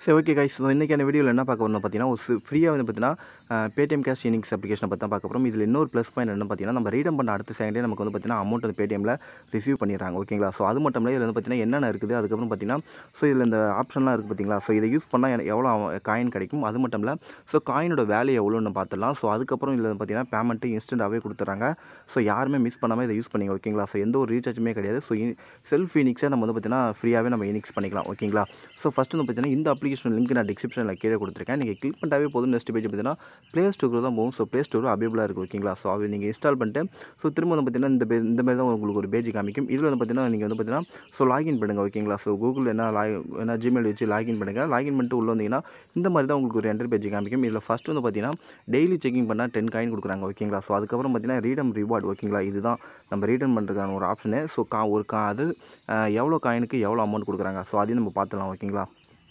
சரி okay guys so இன்றைக்கான வீடியோவில் என்ன பார்க்க வரணும் பார்த்தீங்கன்னா ஒரு ஃப்ரீயாக வந்து பார்த்தீங்கன்னா பேடிஎம் கேஷ் இனிங்ஸ் அப்ளிகேஷனை பற்றி தான் பார்க்க போகிறோம் இதில் இன்னொரு ப்ளஸ் பாயிண்ட் என்ன பார்த்தீங்கன்னா நம்ம ரீடம் பண்ண அடுத்த செகண்டே நமக்கு வந்து பார்த்தீங்கன்னா அமௌண்ட் வந்து பேடிஎம்மில் ரிசீவ் பண்ணிடுறாங்க ஓகேங்களா ஸோ அது மட்டும் இல்லை இதில் வந்து பார்த்தீங்கன்னா என்னென்ன இருக்குது அதுக்கப்புறம் பார்த்தீங்கன்னா ஸோ இதில் இந்த ஆப்ஷன்லாம் இருக்குது பார்த்தீங்களா ஸோ இதை யூஸ் பண்ணால் எனக்கு எவ்வளோ காயின் கிடைக்கும் அது மட்டும் இல்லை ஸோ காயினோட வேல்யூ எவ்வளோன்னு பார்த்துடலாம் ஸோ அதுக்கப்புறம் இதில் பார்த்தீங்கன்னா பேமெண்ட்டு இன்ஸ்டண்ட்டாகவே கொடுத்துட்றாங்க ஸோ யாருமே மிஸ் பண்ணாமல் இதை யூஸ் பண்ணிங்க ஓகேங்களா ஸோ எந்த ஒரு ரீசார்ஜுமே கிடையாது ஸோ செல்ஃப் இனிக்ஸை நம்ம வந்து பார்த்தீங்கன்னா ஃப்ரீயாகவே நம்ம இனிக்ஸ் பண்ணிக்கலாம் ஓகேங்களா ஸோ ஃபஸ்ட்டு வந்து பார்த்தீங்கன்னா இந்த அப்ளிகேஷன் லிங்க் நான் டிஸ்கிரிப்ஷனில் கீழே கொடுத்துருக்கேன் நீங்கள் கிளிக் பண்ணிட்டாவே போதும் நெக்ஸ்ட் பேஜ் பார்த்தீங்கன்னா ப்ளே ஸ்டோருக்கு தான் போகும் ஸோ ப்ளே ஸ்டோர் அவைலபிளாக இருக்குது ஓகேங்களா ஸோ அது நீங்கள் இன்ஸ்டால் பண்ணிட்டு ஸோ திரும்ப வந்து பார்த்தீங்கன்னா இந்த பே இந்த மாதிரி தான் உங்களுக்கு ஒரு பேஜ் காமிக்கும் இதில் வந்து பார்த்தீங்கன்னா நீங்கள் வந்து பார்த்தீங்கன்னா ஸோ லாகின் பண்ணுங்க ஓகேங்களா ஸோ கூகுள் என்ன லாக் என்ன ஜிமெயில் வச்சு லாகின் பண்ணுங்கள் லாகின் பண்ணிட்டு உள்ளே வந்தீங்கன்னா இந்த மாதிரி தான் உங்களுக்கு ஒரு என்டர் பேஜ் காமிக்கும் இதில் ஃபஸ்ட்டு வந்து பார்த்தீங்கன்னா டெய்லி செக்கிங் பண்ணால் டென் காயின் கொடுக்குறாங்க ஓகேங்களா ஸோ அதுக்கப்புறம் பார்த்தீங்கன்னா ரீடம் ரிவார்டு ஓகேங்களா இதுதான் நம்ம ரீடம் பண்ணுறதுக்கான ஒரு ஆப்ஷனு ஸோ கா ஒரு கா அது அஹ், எவ்வளோ காயினுக்கு எவ்வளோ அமௌண்ட் கொடுக்குறாங்க ஸோ அதையும் நம்ம பார்த்துலாம் ஓகேங்களா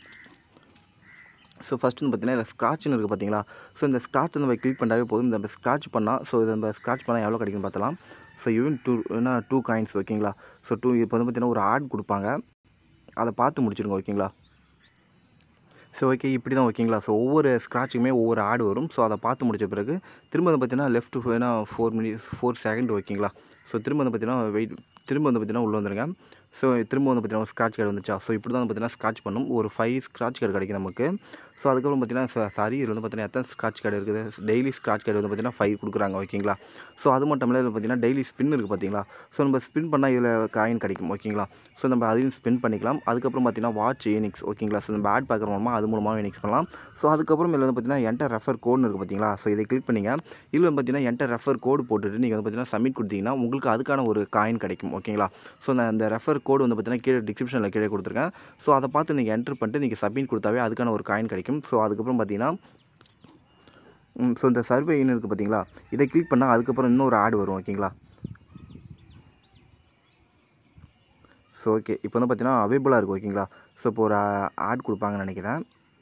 ஸோ ஃபஸ்ட்டு வந்து பார்த்தீங்கன்னா இதில் ஸ்க்ராட்ச்னு இருக்குது பார்த்தீங்களா ஸோ இந்த ஸ்க்ராட்ச் நம்ம கிளிக் பண்ணாவே போதும் இந்த ஸ்க்ராட்ச் பண்ணால் ஸோ இதை நம்ம ஸ்க்ராட்ச் பண்ணால் எவ்வளோ கிடைக்குன்னு பார்த்தலாம் ஸோ ஈவன் டூ என்ன டூ காயின்ஸ் ஓகேங்களா ஸோ டூ இப்போ வந்து பார்த்தீங்கன்னா ஒரு ஆட் கொடுப்பாங்க அதை பார்த்து முடிச்சிடுங்க ஓகேங்களா ஸோ ஓகே இப்படி தான் ஓகேங்களா ஸோ ஒவ்வொரு ஸ்க்ராட்சுக்குமே ஒவ்வொரு ஆடு வரும் ஸோ அதை பார்த்து முடிச்ச பிறகு திரும்ப வந்து பார்த்தீங்கன்னா லெஃப்ட் ஏன்னா ஃபோர் மினிட்ஸ் ஃபோர் செகண்ட் ஓகேங்களா ஸோ திரும்ப வந்து பார்த்தீங்கன்னா வெயிட் திரும்ப வந்து பார்த்தீங்கன்னா உள்ளே வந்துருங்க ஸோ திரும்ப வந்து பார்த்தீங்கன்னா ஒரு ஸ்க்ராட்ச் கார்டு வந்துச்சா ஸோ இப்படி தான் வந்து பார்த்தீங்கன்னா ஸ்க்ராட்ச் பண்ணும் ஒரு ஃபைவ் ஸ்க்ராட்ச் கார்டு கிடைக்கும் நமக்கு ஸோ அதுக்கப்புறம் பார்த்தீங்கன்னா சாரி இதில் வந்து பார்த்தீங்கன்னா எத்தனை ஸ்க்ராட்ச் கார்டு இருக்குது டெய்லி ஸ்க்ராட்ச் கார்டு வந்து பார்த்தீங்கன்னா ஃபைவ் கொடுக்குறாங்க ஓகேங்களா ஸோ அது மட்டும் இல்லை இதில் பார்த்தீங்கன்னா டெய்லி ஸ்பின் இருக்குது பார்த்தீங்களா ஸோ நம்ம ஸ்பின் பண்ணால் இதில் காயின் கிடைக்கும் ஓகேங்களா ஸோ நம்ம அதையும் ஸ்பின் பண்ணிக்கலாம் அதுக்கப்புறம் பார்த்தீங்கன்னா வாட்ச் ஏனிக்ஸ் ஓகேங்களா ஸோ நம்ம ஆட் பார்க்குற மூலமாக அது மூலமாக ஏனிக்ஸ் பண்ணலாம் ஸோ அதுக்கப்புறம் இதில் வந்து பார்த்தீங்கன்னா என்டர் ரெஃபர் கோடுன்னு இருக்குது பார்த்தீங்களா ஸோ இதை கிளிக் பண்ணிங்க இதில் வந்து பார்த்தீங்கன்னா என்டர் ரெஃபர் கோடு போட்டுட்டு நீங்கள் வந்து பார்த்தீங்கன்னா சப்மிட் கொடுத்தீங்கன்னா உங்களுக்கு அதுக்கான ஒரு காயின் கிடைக்கும் ஓகேங்களா ஸோ நான் அந்த ரெஃபர் கோடு வந்து பார்த்தீங்கன்னா கீழே டிஸ்கிரிப்ஷனில் கீழே கொடுத்துருக்கேன் ஸோ அதை பார்த்து நீங்கள் என்டர் பண்ணிட்டு நீங்கள் சப்மிட் கொடுத்தாவே அதுக்கான ஒரு காயின் கிடைக்கும் ஸோ அதுக்கப்புறம் பார்த்தீங்கன்னா ஸோ இந்த சர்வேன்னு இருக்குது பார்த்தீங்களா இதை கிளிக் பண்ணால் அதுக்கப்புறம் இன்னொரு ஆடு வரும் ஓகேங்களா ஸோ ஓகே இப்போ வந்து பார்த்தீங்கன்னா அவைலபிளாக இருக்குது ஓகேங்களா ஸோ இப்போ ஒரு ஆட் கொடுப்பாங்கன்னு நினைக்கிறேன்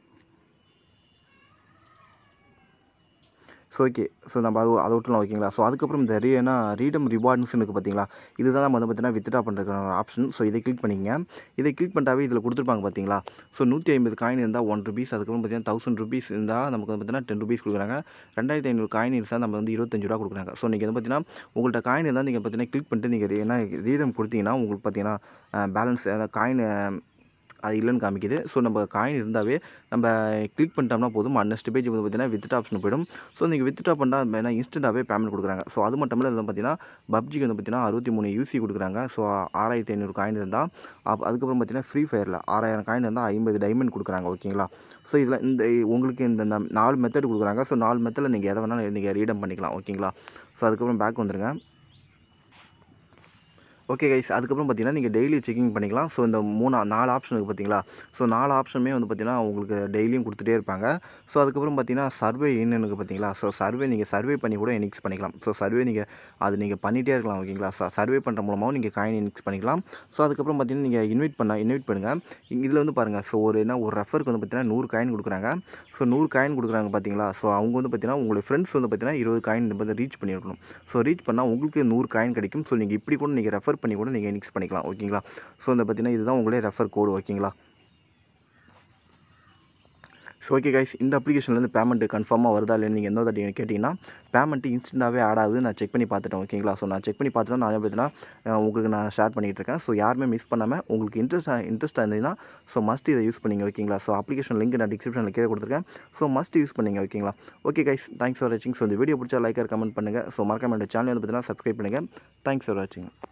ஸோ ஓகே ஸோ நம்ம அது அதை விட்டுலாம் ஓகேங்களா ஸோ அதுக்கப்புறம் இந்த ரீ என்ன ரீடம் ரிவார்ட்ஸ் இருக்குது பார்த்தீங்களா இதுதான் நம்ம வந்து பார்த்தீங்கன்னா வித்ட்ரா பண்ணுறதுக்கான ஒரு ஆப்ஷன் ஸோ இதை கிளிக் பண்ணிங்க இதை கிளிக் பண்ணிட்டாவே இதில் கொடுத்துருப்பாங்க பார்த்தீங்களா ஸோ நூற்றி ஐம்பது காயின் இருந்தால் ஒன் ருபீஸ் அதுக்கப்புறம் பார்த்தீங்கன்னா தௌசண்ட் ருபீஸ் இருந்தால் நமக்கு வந்து பார்த்தீங்கன்னா டென் ருபீஸ் கொடுக்குறாங்க ரெண்டாயிரத்தி ஐநூறு காயின் இருந்தால் நம்ம வந்து இருபத்தஞ்சு ரூபா கொடுக்குறாங்க ஸோ நீங்கள் வந்து பார்த்தீங்கன்னா உங்கள்கிட்ட காயின் இருந்தால் நீங்கள் பார்த்தீங்கன்னா கிளிக் பண்ணிட்டு நீங்கள் என்ன ரீடம் கொடுத்தீங்கன்னா உங்களுக்கு பார்த்தீங்கன்னா பேலன்ஸ் காயின் அது இல்லைன்னு காமிக்குது ஸோ நம்ம காயின் இருந்தாவே நம்ம கிளிக் பண்ணிட்டோம்னா போதும் நெக்ஸ்ட் பேஜ் வந்து பார்த்தீங்கன்னா வித்ட்ரா ஆப்ஷன் போயிடும் ஸோ நீங்கள் வித்ட்ரா பண்ணால் வேணா இன்ஸ்டண்ட்டாகவே பேமெண்ட் கொடுக்குறாங்க ஸோ அது மட்டும் இல்லை பார்த்தீங்கன்னா பப்ஜிக்கு வந்து பார்த்தீங்கன்னா அறுபத்தி மூணு யூசி கொடுக்குறாங்க ஸோ ஆறாயிரத்தி ஐநூறு காயின் இருந்தால் அப் அதுக்கப்புறம் பார்த்தீங்கன்னா ஃப்ரீ ஃபயரில் ஆறாயிரம் காயின் இருந்தால் ஐம்பது டைமண்ட் கொடுக்குறாங்க ஓகேங்களா ஸோ இதில் இந்த உங்களுக்கு இந்த இந்த நாலு மெத்தட் கொடுக்குறாங்க ஸோ நாலு மெத்தடில் நீங்கள் எதை வேணாலும் நீங்கள் ரீடம் பண்ணிக்கலாம் ஓகேங்களா ஸோ அதுக்கப்புறம் பேக் வந்துருங்க ஓகே கைஸ் அதுக்கப்புறம் பார்த்தீங்கன்னா நீங்கள் டெய்லி செக்கிங் பண்ணிக்கலாம் ஸோ இந்த மூணு நாலு ஆப்ஷன் இருக்குது பார்த்தீங்களா ஸோ நாலு ஆப்ஷனுமே வந்து பார்த்தீங்கன்னா உங்களுக்கு டெய்லியும் கொடுத்துட்டே இருப்பாங்க ஸோ அதுக்கப்புறம் பார்த்தீங்கன்னா சர்வே என்ன இருக்குது பார்த்தீங்களா ஸோ சர்வே நீங்கள் சர்வே பண்ணி கூட இனிக்ஸ் பண்ணிக்கலாம் ஸோ சர்வே நீங்கள் அது நீங்கள் பண்ணிகிட்டே இருக்கலாம் ஓகேங்களா சர்வே பண்ணுற மூலமாகவும் நீங்கள் காயின் இனிக்ஸ் பண்ணிக்கலாம் ஸோ அதுக்கப்புறம் பார்த்தீங்கன்னா நீங்கள் இன்வைட் பண்ண இன்வைட் பண்ணுங்கள் இதில் வந்து பாருங்கள் ஸோ ஒரு என்ன ஒரு ரெஃபருக்கு வந்து பார்த்தீங்கன்னா நூறு காயின் கொடுக்குறாங்க ஸோ நூறு காயின் கொடுக்குறாங்க பார்த்தீங்களா ஸோ அவங்க வந்து பார்த்தீங்கன்னா உங்களுடைய ஃப்ரெண்ட்ஸ் வந்து பார்த்தீங்கன்னா இருபது காயின் வந்து ரீச் பண்ணியிருக்கணும் ஸோ ரீச் பண்ணால் உங்களுக்கு நூறு காயின் கிடைக்கும் ஸோ நீங்கள் இப்படி கூட நீங்கள் ரெஃபர் பண்ணி கூட நீங்கள் இனிக்ஸ் பண்ணிக்கலாம் ஓகேங்களா ஸோ இந்த பார்த்தீங்கன்னா இதுதான் உங்களே ரெஃபர் கோடு ஓகேங்களா ஸோ ஓகே கைஸ் இந்த அப்ளிகேஷன்லேருந்து பேமெண்ட் கன்ஃபார்மாக வருதா இல்லைன்னு நீங்கள் எந்த தாட்டி கேட்டிங்கன்னா பேமெண்ட் இன்ஸ்டண்ட்டாகவே ஆட் ஆகுது நான் செக் பண்ணி பார்த்துட்டேன் ஓகேங்களா ஸோ நான் செக் பண்ணி பார்த்துட்டு நான் பார்த்தீங்கன்னா அஹ், உங்களுக்கு நான் ஷேர் பண்ணிகிட்டு இருக்கேன் ஸோ யாருமே மிஸ் பண்ணாமல் உங்களுக்கு இன்ட்ரெஸ்ட் இன்ட்ரெஸ்ட்டாக இருந்ததுன்னா ஸோ மஸ்ட் இதை யூஸ் பண்ணிங்க ஓகேங்களா ஸோ அப்ளிகேஷன் லிங்க் நான் டிஸ்கிரிப்ஷனில் கீழே கொடுத்துருக்கேன் ஸோ மஸ்ட் யூஸ் பண்ணிங்க ஓகேங்களா ஓகே கைஸ் தேங்க்ஸ் ஃபார் வாட்சிங் ஸோ இந்த வீடியோ பிடிச்சா லைக்கர் கமெண்ட் பண்ணுங்கள் ஸோ மறக்காம இந்த சேனல் வந்து பார்த்தீங்கன்னா சப்ஸ்கிரைப் பண்ணுங்கள் தேங்க்ஸ் ஃபார் வாட்சிங்